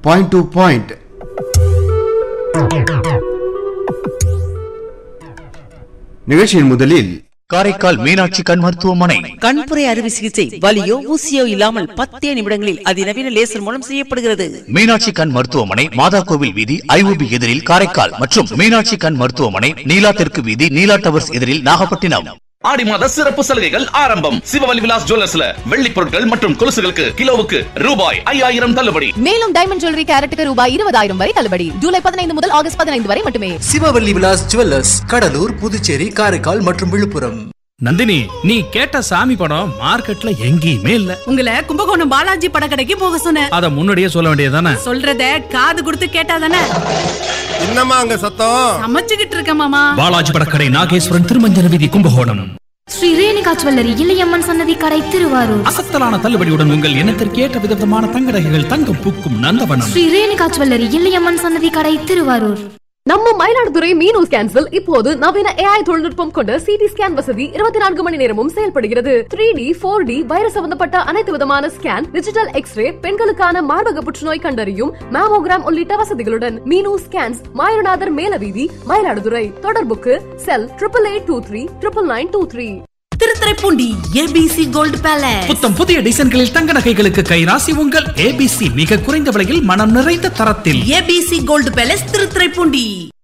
point to point நிகழ்ச்சியின் முதலில் காரைக்கால் மீனாட்சி கண் மருத்துவமனை கண்புரை அறுவை சிகிச்சை வலியோ ஊசியோ இல்லாமல் பத்தே நிமிடங்களில் அதிநவீன லேசர் மூலம் செய்யப்படுகிறது மீனாட்சி கண் மருத்துவமனை மாதா கோவில் வீதி ஐஓபி எதிரில் காரைக்கால் மற்றும் மீனாட்சி கண் மருத்துவமனை நீலா தெற்கு வீதி நீலா டவர்ஸ் எதிரில் நாகப்பட்டினம் ஆடி மாத சிறப்பு சலுகைகள் ஆரம்பம் சிவவலி விலாஸ் ஜுவல்லர்ஸ்ல வெள்ளி பொருட்கள் மற்றும் கொலுசுகளுக்கு கிலோவுக்கு ரூபாய் ஐயாயிரம் தள்ளுபடி மேலும் டைமண்ட் ஜுவல்லரி கேரட்டுக்கு ரூபாய் இருபதாயிரம் வரை தள்ளுபடி ஜூலை பதினைந்து முதல் ஆகஸ்ட் பதினைந்து வரை மட்டுமே சிவவல்லி விலாஸ் ஜுவல்லர்ஸ் கடலூர் புதுச்சேரி காரைக்கால் மற்றும் விழுப்புரம் நந்தினி நீ கேட்ட சாமி படம் மார்க்கெட்ல எங்கேயுமே இல்ல உங்களை கும்பகோணம் பாலாஜி படக்கடைக்கு போக சொன்னேன் அத முன்னாடியே சொல்ல வேண்டியதானே சொல்றத காது கொடுத்து கேட்டாதானே என்னம்மா அங்க சத்தம் சமைச்சுக்கிட்டு இருக்க மாமா பாலாஜி படக்கடை நாகேஸ்வரன் திருமஞ்சன வீதி கும்பகோணம் ஸ்ரீ ரேணுகா ஜுவல்லரி இளையம்மன் சன்னதி கடை திருவாரூர் அசத்தலான தள்ளுபடியுடன் உங்கள் எண்ணத்திற்கு ஏற்ற விதவிதமான தங்க நகைகள் தங்கம் பூக்கும் நந்தவனம் ஸ்ரீ ரேணுகா ஜுவல்லரி இளையம்மன் சன்னதி கடை திருவாரூர் நம்ம மயிலாடுதுறை மீனு ஸ்கேன்ஸில் இப்போது நவீன ஏஐ தொழில்நுட்பம் கொண்ட சிடி ஸ்கேன் வசதி இருபத்தி நான்கு மணி நேரமும் செயல்படுகிறது three D four D virus சம்பந்தப்பட்ட அனைத்து விதமான ஸ்கேன் டிஜிட்டல் எக்ஸ்ரே பெண்களுக்கான மார்பக புற்றுநோய் கண்டறியும் மேமோகிராம் உள்ளிட்ட வசதிகளுடன் மீனு ஸ்கேன்ஸ் மாயநாதர் மேலவீதி மயிலாடுதுறை தொடர்புக்கு cell triple eight two three triple nine two three Thiruthuraipoondi ABC gold palace புத்தம் புதிய டிசைன்களில் தங்க நகைகளுக்கு கைராசி உங்கள் ஏபிசி மிக குறைந்த விலையில் மனம் நிறைந்த தரத்தில் ஏபிசி கோல்டு பேலஸ் திருத்துறைப்பூண்டி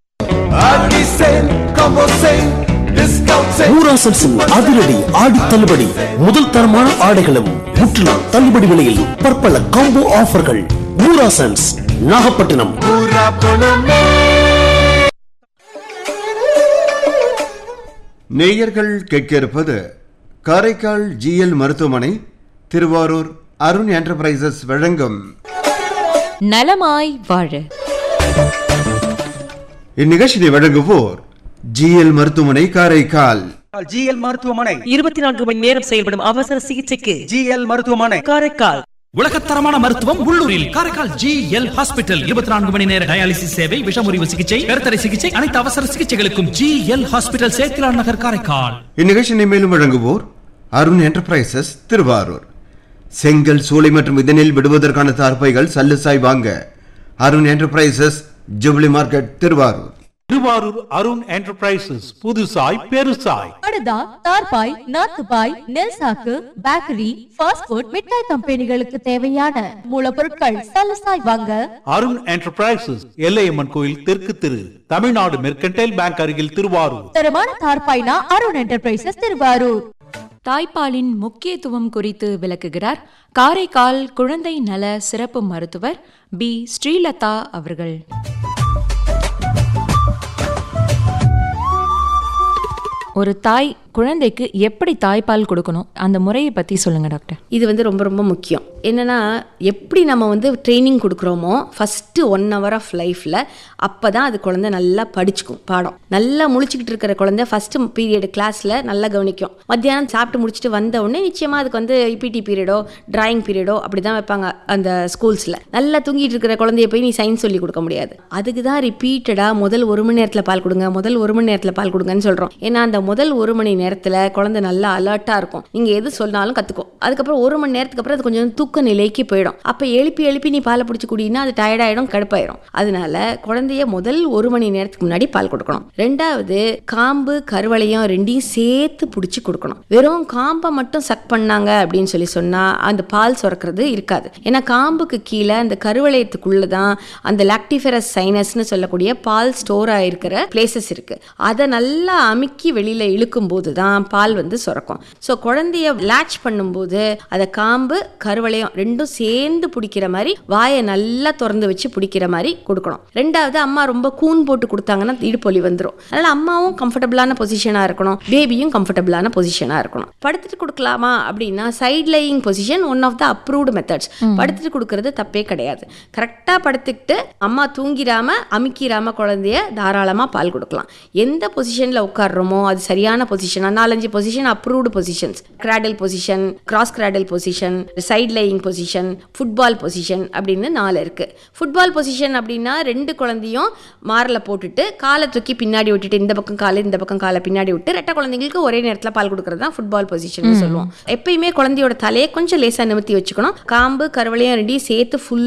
ஊராசல் அதிரடி ஆடி தள்ளுபடி முதல் தரமான ஆடைகளும் முற்றிலும் தள்ளுபடி விலையில் பற்பல காம்போ ஆஃபர்கள் ஊராசன்ஸ் நாகப்பட்டினம் நேயர்கள் கேட்க இருப்பது காரைக்கால் ஜிஎல் மருத்துவமனை திருவாரூர் அருண் என்டர்பிரைசஸ் வழங்கும் நலமாய் வாழ இந்நிகழ்ச்சியை வழங்குவோர் ஜிஎல் மருத்துவமனை காரைக்கால் ஜிஎல் மருத்துவமனை இருபத்தி நான்கு மணி நேரம் செயல்படும் அவசர சிகிச்சைக்கு ஜிஎல் மருத்துவமனை காரைக்கால் உலகத்தரமான மருத்துவம் உள்ளூரில் காரைக்கால் ஜி எல் ஹாஸ்பிட்டல் இருபத்தி நான்கு மணி நேர டயாலிசிஸ் சேவை விஷமுறிவு சிகிச்சை கருத்தடை சிகிச்சை அனைத்து அவசர சிகிச்சைகளுக்கும் ஜி எல் ஹாஸ்பிட்டல் சேத்திலான் நகர் காரைக்கால் இந்நிகழ்ச்சியை மேலும் வழங்குவோர் அருண் என்டர்பிரைசஸ் திருவாரூர் செங்கல் சூளை மற்றும் இதனில் விடுவதற்கான தார்ப்பைகள் சல்லுசாய் வாங்க Arun enterprises jubilee market Thiruvarur Thiruvarur Arun enterprises புதுசாய் பெருசாய் படுதா தார்பாய் நாத்துபாய் நெல் சாக்கு பேக்கரி ஃபாஸ்ட் ஃபுட் மிட்டாய் கம்பெனிகளுக்கு தேவையான மூலப்பொருட்கள் சலசாய் வாங்க அருண் என்டர்பிரைசஸ் எல்லையம்மன் கோயில் தெற்கு திரு தமிழ்நாடு மெர்கன்டைல் பேங்க் அருகில் திருவாரூர் தரமான தார்பாய்னா அருண் என்டர்பிரைசஸ் திருவாரூர் தாய்ப்பாலின் முக்கியத்துவம் குறித்து விளக்குகிறார் காரைக்கால் குழந்தை நல சிறப்பு மருத்துவர் பி ஸ்ரீலதா அவர்கள் ஒரு தாய் குழந்தைக்கு எப்படி தாய்ப்பால் கொடுக்கணும் அந்த முறையை பத்தி சொல்லுங்க டாக்டர் இது வந்து ரொம்ப ரொம்ப முக்கியம் என்னென்னா எப்படி நம்ம வந்து ட்ரைனிங் கொடுக்குறோமோ ஃபஸ்ட்டு ஒன் ஹவர் ஆஃப் லைஃப்பில் அப்போ தான் அது குழந்தை நல்லா படிச்சுக்கும் பாடம் நல்லா முழிச்சுக்கிட்டு இருக்கிற குழந்தை ஃபஸ்ட்டு பீரியட் கிளாஸில் நல்லா கவனிக்கும் மத்தியானம் சாப்பிட்டு முடிச்சுட்டு வந்த உடனே நிச்சயமாக அதுக்கு வந்து இபிடி பீரியடோ டிராயிங் பீரியடோ அப்படி தான் வைப்பாங்க அந்த ஸ்கூல்ஸில் நல்லா தூங்கிட்டு இருக்கிற குழந்தைய போய் நீ சயின்ஸ் சொல்லி கொடுக்க முடியாது அதுக்கு தான் ரிப்பீட்டடாக முதல் ஒரு மணி நேரத்தில் பால் கொடுங்க முதல் ஒரு மணி நேரத்தில் பால் கொடுங்கன்னு சொல்கிறோம் ஏன்னா அந்த முதல் ஒரு மணி நேரத்தில் குழந்தை நல்லா அலர்ட்டாக இருக்கும் நீங்கள் எது சொன்னாலும் கற்றுக்கும் அதுக்கப்புறம் ஒரு மணி நேரத்துக்கு அப்புறம் அது கொஞ்சம் தூக்க நிலைக்கு போயிடும் அப்போ எழுப்பி எழுப்பி நீ பாலை பிடிச்சி குடினா அது டயர்டாயிடும் கடுப்பாயிடும் அதனால குழந்தைய முதல் ஒரு மணி நேரத்துக்கு முன்னாடி பால் கொடுக்கணும் ரெண்டாவது காம்பு கருவளையம் ரெண்டையும் சேர்த்து பிடிச்சி கொடுக்கணும் வெறும் காம்பை மட்டும் சக் பண்ணாங்க அப்படின்னு சொல்லி சொன்னால் அந்த பால் சுரக்கிறது இருக்காது ஏன்னா காம்புக்கு கீழே அந்த கருவளையத்துக்குள்ளே தான் அந்த லாக்டிஃபெரஸ் சைனஸ்னு சொல்லக்கூடிய பால் ஸ்டோர் ஆகிருக்கிற பிளேசஸ் இருக்குது அதை நல்லா அமுக்கி வெளியில் இழுக்கும் போது தான் பால் வந்து சுரக்கும் ஸோ குழந்தைய லேட்ச் பண்ணும்போது அதை காம்பு கருவளையம் ரெண்டும் சேர்ந்து பிடிக்கிற மாதிரி வாயை நல்லா திறந்து வச்சு பிடிக்கிற மாதிரி கொடுக்கணும் ரெண்டாவது அம்மா ரொம்ப கூன் போட்டு கொடுத்தாங்கன்னா இடுப்பொலி வந்துடும் அதனால அம்மாவும் கம்ஃபர்டபுளான பொசிஷனாக இருக்கணும் பேபியும் கம்ஃபர்டபுளான பொசிஷனாக இருக்கணும் படுத்துட்டு கொடுக்கலாமா அப்படின்னா side lying position one of the approved methods படுத்துட்டு கொடுக்கறது தப்பே கிடையாது கரெக்டாக படுத்துக்கிட்டு அம்மா தூங்கிராம அமுக்கிராம குழந்தைய தாராளமாக பால் கொடுக்கலாம் எந்த பொசிஷனில் உட்காடுறோமோ அது சரியான பொசிஷனாக நாலஞ்சு position approved positions cradle position cross cradle position side lying position football position அப்படின்னு நாலு இருக்கு ஃபுட்பால் பொசிஷன் அப்படின்னா ரெண்டு குழந்தையும் மாரில் போட்டுட்டு காலை தூக்கி பின்னாடி விட்டுட்டு இந்த பக்கம் காலை இந்த பக்கம் காலை பின்னாடி விட்டு ரெட்டை குழந்தைங்களுக்கு ஒரே நேரத்தில் பால் கொடுக்கறது தான் ஃபுட்பால் பொசிஷன் சொல்லுவோம் எப்பயுமே குழந்தையோட தலையை கொஞ்சம் லேசாக நிமித்தி வச்சுக்கணும் காம்பு கருவளையும் ரெண்டையும் சேர்த்து ஃபுல்